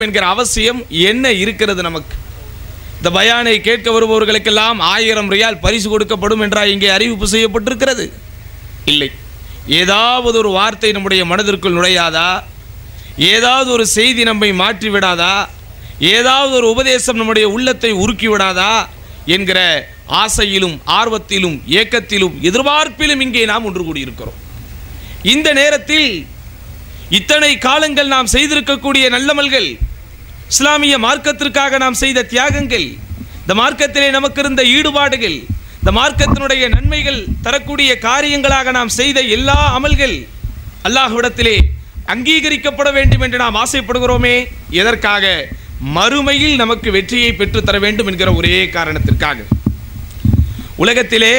என்கிற அவசியம் என்ன இருக்கிறது நமக்கு இந்த பயானை கேட்க வருபவர்களுக்கெல்லாம் ஆயிரம் ரியால் பரிசு கொடுக்கப்படும் என்றா இங்கே அறிவிப்பு செய்யப்பட்டிருக்கிறது இல்லை ஏதாவது ஒரு வார்த்தை நம்முடைய மனதிற்குள் நுழையாதா ஏதாவது ஒரு செய்தி நம்மை மாற்றி விடாதா ஏதாவது ஒரு உபதேசம் நம்முடைய உள்ளத்தை உருக்கி விடாதா என்கிற ஆசையிலும் ஆர்வத்திலும் ஏக்கத்திலும் எதிர்பார்ப்பிலும் இங்கே நாம் ஒன்று கூடியிருக்கிறோம் இந்த நேரத்தில் இத்தனை காலங்கள் நாம் செய்திருக்கக்கூடிய நல்லமல்கள் இஸ்லாமிய மார்க்கத்திற்காக நாம் செய்த தியாகங்கள் இந்த மார்க்கத்திலே நமக்கு இருந்த ஈடுபாடுகள் இந்த மார்க்கத்தினுடைய நன்மைகள் தரக்கூடிய காரியங்களாக நாம் செய்த எல்லா அமல்கள் அல்லாஹ்விடத்திலே அங்கீகரிக்கப்பட வேண்டும் என்று நாம் ஆசைப்படுகிறோமே எதற்காக மறுமையில் நமக்கு வெற்றியை பெற்றுத் தர வேண்டும் என்கிற ஒரே காரணத்திற்காக உலகத்திலே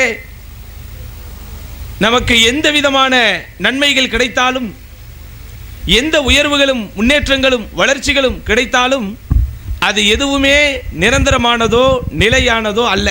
நமக்கு எந்த விதமான நன்மைகள் கிடைத்தாலும் எந்த உயர்வுகளும் முன்னேற்றங்களும் வளர்ச்சிகளும் கிடைத்தாலும் அது எதுவுமே நிரந்தரமானதோ நிலையானதோ அல்ல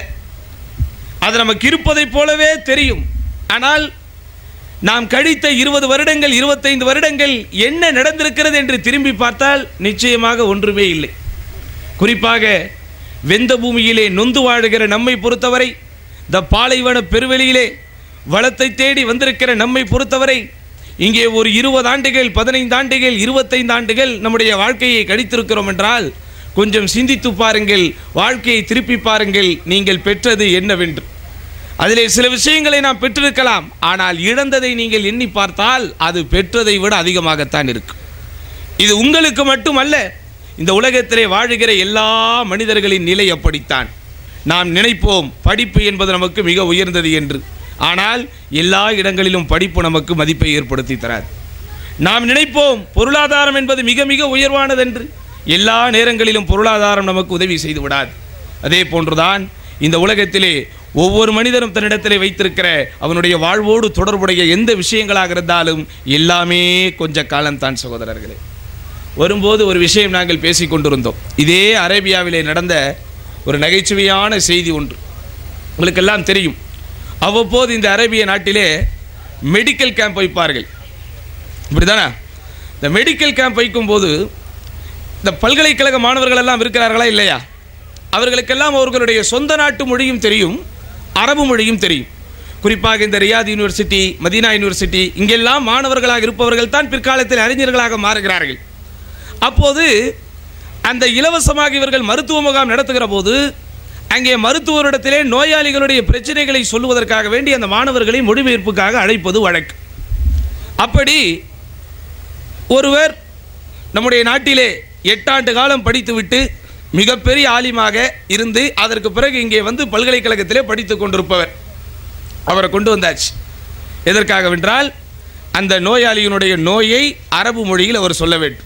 அது நமக்கு இருப்பதைப் போலவே தெரியும் ஆனால் நாம் கழித்த இருபது வருடங்கள் இருபத்தைந்து வருடங்கள் என்ன நடந்திருக்கிறது என்று திரும்பி பார்த்தால் நிச்சயமாக ஒன்றுமே இல்லை குறிப்பாக வெந்த பூமியிலே நொந்து வாழுகிற நம்மை பொறுத்தவரை இந்த பாலைவன பெருவெளியிலே வளத்தை தேடி வந்திருக்கிற நம்மை பொறுத்தவரை இங்கே ஒரு இருபது ஆண்டுகள் பதினைந்து ஆண்டுகள் இருபத்தைந்து ஆண்டுகள் நம்முடைய வாழ்க்கையை கழித்திருக்கிறோம் என்றால் கொஞ்சம் சிந்தித்து பாருங்கள் வாழ்க்கையை திருப்பி பாருங்கள் நீங்கள் பெற்றது என்னவென்று அதிலே சில விஷயங்களை நாம் பெற்றிருக்கலாம் ஆனால் இழந்ததை நீங்கள் எண்ணி பார்த்தால் அது பெற்றதை விட அதிகமாகத்தான் இருக்கும் இது உங்களுக்கு மட்டுமல்ல இந்த உலகத்திலே வாழுகிற எல்லா மனிதர்களின் நிலை அப்படித்தான் நாம் நினைப்போம் படிப்பு என்பது நமக்கு மிக உயர்ந்தது என்று ஆனால் எல்லா இடங்களிலும் படிப்பு நமக்கு மதிப்பை ஏற்படுத்தி தராது நாம் நினைப்போம் பொருளாதாரம் என்பது மிக மிக உயர்வானதென்று எல்லா நேரங்களிலும் பொருளாதாரம் நமக்கு உதவி செய்து விடாது அதே போன்றுதான் இந்த உலகத்திலே ஒவ்வொரு மனிதனும் தன்னிடத்திலே வைத்திருக்கிற அவனுடைய வாழ்வோடு தொடர்புடைய எந்த விஷயங்களாக இருந்தாலும் எல்லாமே கொஞ்ச காலம்தான் சகோதரர்களே வரும்போது ஒரு விஷயம் நாங்கள் பேசிக் கொண்டிருந்தோம் இதே அரேபியாவிலே நடந்த ஒரு நகைச்சுவையான செய்தி ஒன்று உங்களுக்கெல்லாம் தெரியும் அவ்வப்போது இந்த அரேபிய நாட்டிலே மெடிக்கல் கேம்ப் வைப்பார்கள் இப்படிதானே இந்த மெடிக்கல் கேம்ப் வைக்கும்போது இந்த பல்கலைக்கழக மாணவர்கள் எல்லாம் இருக்கிறார்களா இல்லையா அவர்களுக்கெல்லாம் அவர்களுடைய சொந்த நாட்டு மொழியும் தெரியும் அரபு மொழியும் தெரியும் குறிப்பாக இந்த ரியாத் யூனிவர்சிட்டி மதீனா யூனிவர்சிட்டி இங்கெல்லாம் மாணவர்களாக இருப்பவர்கள் தான் பிற்காலத்தில் அறிஞர்களாக மாறுகிறார்கள் அப்போது அந்த இலவசமாக இவர்கள் மருத்துவ முகாம் நடத்துகிற போது அங்கே மருத்துவரிடத்திலே நோயாளிகளுடைய பிரச்சனைகளை சொல்லுவதற்காக வேண்டி அந்த மாணவர்களை மொழிபெயர்ப்புக்காக அழைப்பது வழக்கு அப்படி ஒருவர் நம்முடைய நாட்டிலே எட்டாண்டு காலம் படித்துவிட்டு மிகப்பெரிய ஆலிமாக இருந்து அதற்கு பிறகு இங்கே வந்து பல்கலைக்கழகத்திலே படித்துக் கொண்டிருப்பவர் அவரை கொண்டு வந்தாச்சு எதற்காகவென்றால் அந்த நோயாளியினுடைய நோயை அரபு மொழியில் அவர் சொல்ல வேண்டும்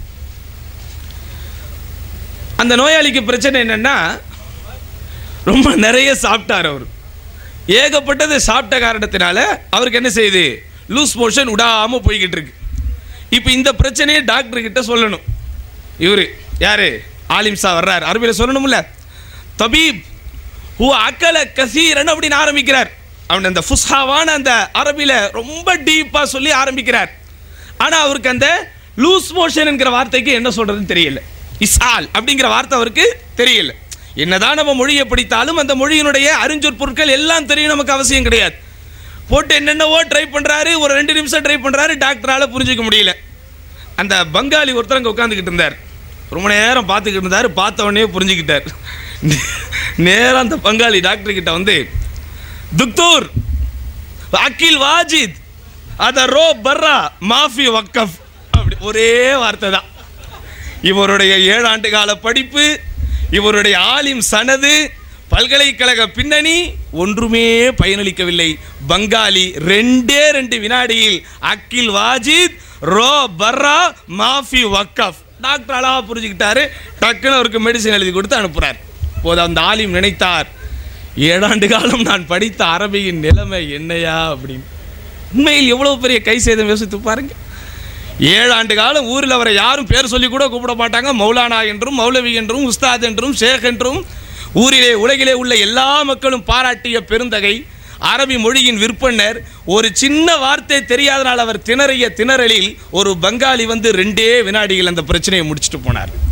அந்த நோயாளிக்கு பிரச்சனை என்னன்னா ரொம்ப நிறைய சாப்பிட்டார் அவர் ஏகப்பட்டது சாப்பிட்ட காரணத்தினால அவருக்கு என்ன செய்யுது லூஸ் மோஷன் விடாம போய்கிட்டு இருக்கு இப்போ இந்த பிரச்சனையை டாக்டர் கிட்ட சொல்லணும் இவரு யாரு ஆலிம் சா வர்றார் அரபியில் சொல்லணும்ல தபீப் ஹூ அக்கல கசீரன் அப்படின்னு ஆரம்பிக்கிறார் அவன் அந்த ஃபுஸ்ஹாவான அந்த அரபியில் ரொம்ப டீப்பாக சொல்லி ஆரம்பிக்கிறார் ஆனால் அவருக்கு அந்த லூஸ் மோஷன் என்கிற வார்த்தைக்கு என்ன சொல்றதுன்னு தெரியல இசால் அப்படிங்கிற வார்த்தை அவருக்கு தெரியல என்னதான் நம்ம மொழியை படித்தாலும் அந்த மொழியினுடைய அறிஞ்சொற் பொருட்கள் எல்லாம் தெரியும் நமக்கு அவசியம் கிடையாது போட்டு என்னென்னவோ ட்ரை பண்ணுறாரு ஒரு ரெண்டு நிமிஷம் ட்ரை பண்ணுறாரு டாக்டரால் புரிஞ்சுக்க முடியல அந்த பங்காளி ஒருத்தர் அங்கே உட்காந்துக்கிட்டு இருந்தார் ரொம்ப நேரம் பார்த்துக்கிட்டு இருந்தார் பார்த்த உடனே புரிஞ்சுக்கிட்டார் நேரம் அந்த பங்காளி டாக்டர் கிட்ட வந்து துக்தூர் அகில் வாஜித் அத ரோ பர்ரா மாஃபி வக்கஃப் அப்படி ஒரே வார்த்தை தான் இவருடைய ஏழாண்டு கால படிப்பு இவருடைய ஆலிம் சனது பல்கலைக்கழக பின்னணி ஒன்றுமே பயனளிக்கவில்லை பங்காளி ரெண்டே ரெண்டு வினாடியில் அக்கில் வாஜித் ரோ பர்ரா மாஃபி வக்கஃப் டாக்டர் அழகா புரிஞ்சுக்கிட்டாரு டக்குன்னு அவருக்கு மெடிசன் எழுதி கொடுத்து அனுப்புறார் போது அந்த ஆலிம் நினைத்தார் ஏழாண்டு காலம் நான் படித்த அரபியின் நிலைமை என்னையா அப்படின்னு உண்மையில் எவ்வளவு பெரிய கை சேதம் யோசித்து பாருங்க ஏழாண்டு காலம் ஊரில் அவரை யாரும் பேர் சொல்லி கூட கூப்பிட மாட்டாங்க மௌலானா என்றும் மௌலவி என்றும் உஸ்தாத் என்றும் ஷேக் என்றும் ஊரிலே உலகிலே உள்ள எல்லா மக்களும் பாராட்டிய பெருந்தகை அரபி மொழியின் விற்பனர் ஒரு சின்ன வார்த்தை தெரியாதனால் அவர் திணறிய திணறலில் ஒரு பங்காளி வந்து ரெண்டே வினாடிகள் அந்த பிரச்சனையை முடிச்சுட்டு போனார்